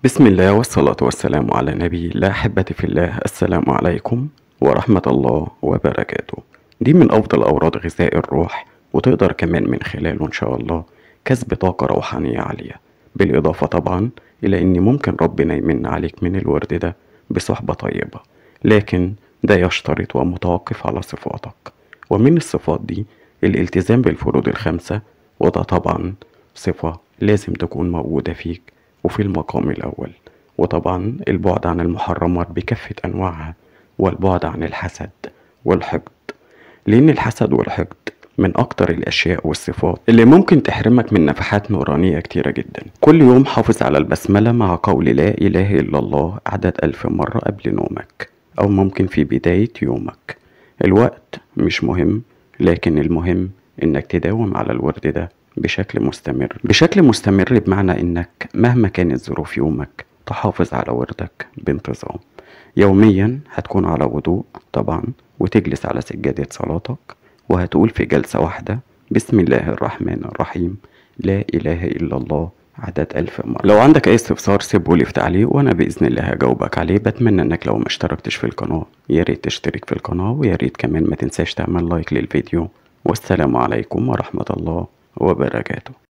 بسم الله والصلاة والسلام على نبي الله أحبتي في الله السلام عليكم ورحمة الله وبركاته دي من أفضل أوراد غذاء الروح وتقدر كمان من خلاله إن شاء الله كسب طاقة روحانية عالية بالإضافة طبعا إلى إن ممكن ربنا يمن عليك من الورد ده بصحبة طيبة لكن ده يشترط ومتوقف على صفاتك ومن الصفات دي الالتزام بالفروض الخمسة وده طبعا صفة لازم تكون موجودة فيك وفي المقام الأول وطبعا البعد عن المحرمات بكافة أنواعها والبعد عن الحسد والحقد لأن الحسد والحقد من أكتر الأشياء والصفات اللي ممكن تحرمك من نفحات نورانية كتيرة جدا كل يوم حافظ على البسملة مع قول لا إله إلا الله عدد ألف مرة قبل نومك أو ممكن في بداية يومك الوقت مش مهم لكن المهم إنك تداوم على الورد ده بشكل مستمر بشكل مستمر بمعنى إنك مهما كانت ظروف يومك تحافظ على وردك بانتظام يوميا هتكون على وضوء طبعا وتجلس على سجادة صلاتك وهتقول في جلسة واحدة بسم الله الرحمن الرحيم لا إله إلا الله عدد ألف مرة لو عندك أي استفسار سيبهولي في تعليق وأنا بإذن الله هجاوبك عليه بتمنى إنك لو ما اشتركتش في القناة يا ريت تشترك في القناة ويا ريت كمان ما تنساش تعمل لايك للفيديو والسلام عليكم ورحمة الله وبركاته